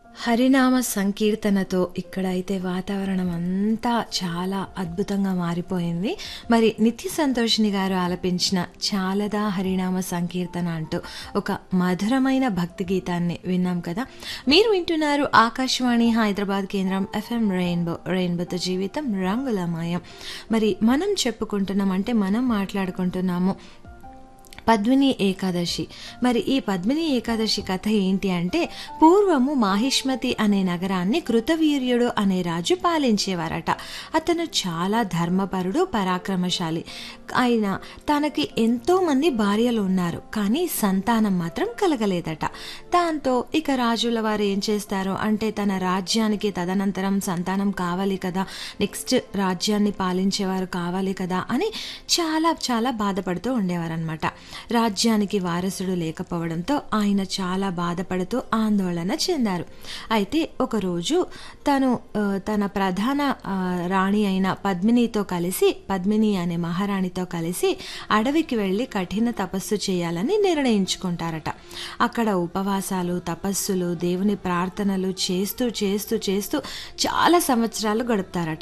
హరినామ సంకీర్తనతో ఇక్కడైతే వాతావరణం అంతా చాలా అద్భుతంగా మారిపోయింది మరి నిత్య సంతోషిని గారు ఆలపించిన చాలదా హరినామ సంకీర్తన అంటూ ఒక మధురమైన భక్తి గీతాన్ని విన్నాం కదా మీరు వింటున్నారు ఆకాశవాణి హైదరాబాద్ కేంద్రం ఎఫ్ఎం రెయిన్బో రెయిన్బోతో జీవితం రంగులమయం మరి మనం చెప్పుకుంటున్నాం అంటే మనం మాట్లాడుకుంటున్నాము పద్మిని ఏకాదశి మరి ఈ పద్మిని ఏకాదశి కథ ఏంటి అంటే పూర్వము మాహిష్మతి అనే నగరాన్ని కృతవీర్యుడు అనే రాజు పాలించేవారట అతను చాలా ధర్మపరుడు పరాక్రమశాలి ఆయన తనకి ఎంతో మంది భార్యలు ఉన్నారు కానీ సంతానం మాత్రం కలగలేదట దాంతో ఇక రాజుల వారు ఏం చేస్తారు అంటే తన రాజ్యానికి తదనంతరం సంతానం కావాలి కదా నెక్స్ట్ రాజ్యాన్ని పాలించేవారు కావాలి కదా అని చాలా చాలా బాధపడుతూ ఉండేవారనమాట రాజ్యానికి వారసుడు లేకపోవడంతో ఆయన చాలా బాధపడుతూ ఆందోళన చెందారు అయితే ఒకరోజు తను ఆ, తన ప్రధాన ఆ, రాణి అయిన పద్మినితో కలిసి పద్మిని అనే మహారాణితో కలిసి అడవికి వెళ్ళి కఠిన తపస్సు చేయాలని నిర్ణయించుకుంటారట అక్కడ ఉపవాసాలు తపస్సులు దేవుని ప్రార్థనలు చేస్తూ చేస్తూ చేస్తూ చాలా సంవత్సరాలు గడుపుతారట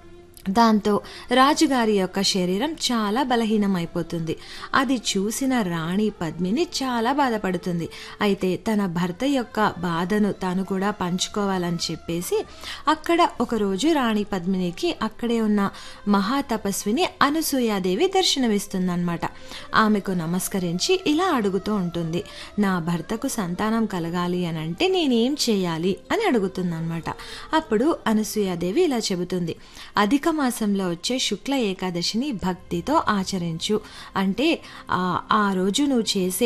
దాంతో రాజుగారి యొక్క శరీరం చాలా బలహీనమైపోతుంది అది చూసిన రాణి పద్మిని చాలా బాధపడుతుంది అయితే తన భర్త యొక్క బాధను తాను కూడా పంచుకోవాలని చెప్పేసి అక్కడ ఒకరోజు రాణి పద్మినికి అక్కడే ఉన్న మహాతపస్విని అనసూయాదేవి దర్శనమిస్తుందన్నమాట ఆమెకు నమస్కరించి ఇలా అడుగుతూ ఉంటుంది నా భర్తకు సంతానం కలగాలి అని అంటే నేనేం చేయాలి అని అడుగుతుందన్నమాట అప్పుడు అనసూయాదేవి ఇలా చెబుతుంది అధిక మాసంలో వచ్చే శుక్ల ఏకాదశిని భక్తితో ఆచరించు అంటే ఆ ఆ రోజు నువ్వు చేసే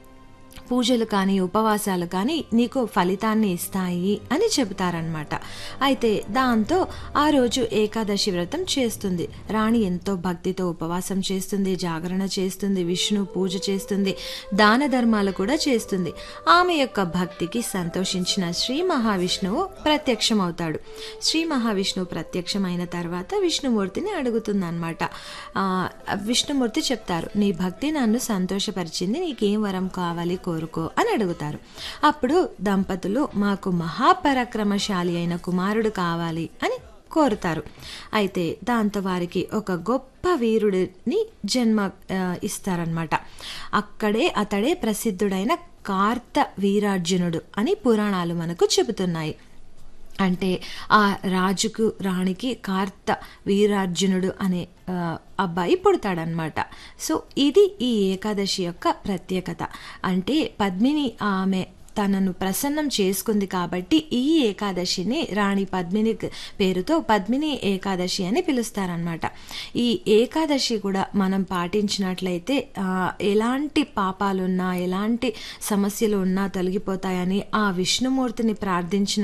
పూజలు కానీ ఉపవాసాలు కానీ నీకు ఫలితాన్ని ఇస్తాయి అని చెబుతారనమాట అయితే దాంతో ఆ రోజు ఏకాదశి వ్రతం చేస్తుంది రాణి ఎంతో భక్తితో ఉపవాసం చేస్తుంది జాగరణ చేస్తుంది విష్ణు పూజ చేస్తుంది దాన ధర్మాలు కూడా చేస్తుంది ఆమె యొక్క భక్తికి సంతోషించిన శ్రీ మహావిష్ణువు ప్రత్యక్షమవుతాడు శ్రీ మహావిష్ణువు ప్రత్యక్షమైన తర్వాత విష్ణుమూర్తిని అడుగుతుందన్నమాట ఆ, విష్ణుమూర్తి చెప్తారు నీ భక్తి నన్ను సంతోషపరిచింది నీకేం వరం కావాలి కోరుకో అని అడుగుతారు అప్పుడు దంపతులు మాకు మహాపరాక్రమశాలి అయిన కుమారుడు కావాలి అని కోరుతారు అయితే దాంతో వారికి ఒక గొప్ప వీరుడిని జన్మ ఆ, ఇస్తారనమాట అక్కడే అతడే ప్రసిద్ధుడైన కార్త వీరార్జునుడు అని పురాణాలు మనకు చెబుతున్నాయి అంటే ఆ రాజుకు రాణికి కార్త వీరార్జునుడు అనే ఆ, అబ్బాయి పుడతాడనమాట సో ఇది ఈ ఏకాదశి యొక్క ప్రత్యేకత అంటే పద్మిని ఆమె తనను ప్రసన్నం చేసుకుంది కాబట్టి ఈ ఏకాదశిని రాణి పద్మిని పేరుతో పద్మిని ఏకాదశి అని పిలుస్తారనమాట ఈ ఏకాదశి కూడా మనం పాటించినట్లయితే ఆ, ఎలాంటి పాపాలున్నా ఎలాంటి సమస్యలు ఉన్నా తొలగిపోతాయని ఆ విష్ణుమూర్తిని ప్రార్థించిన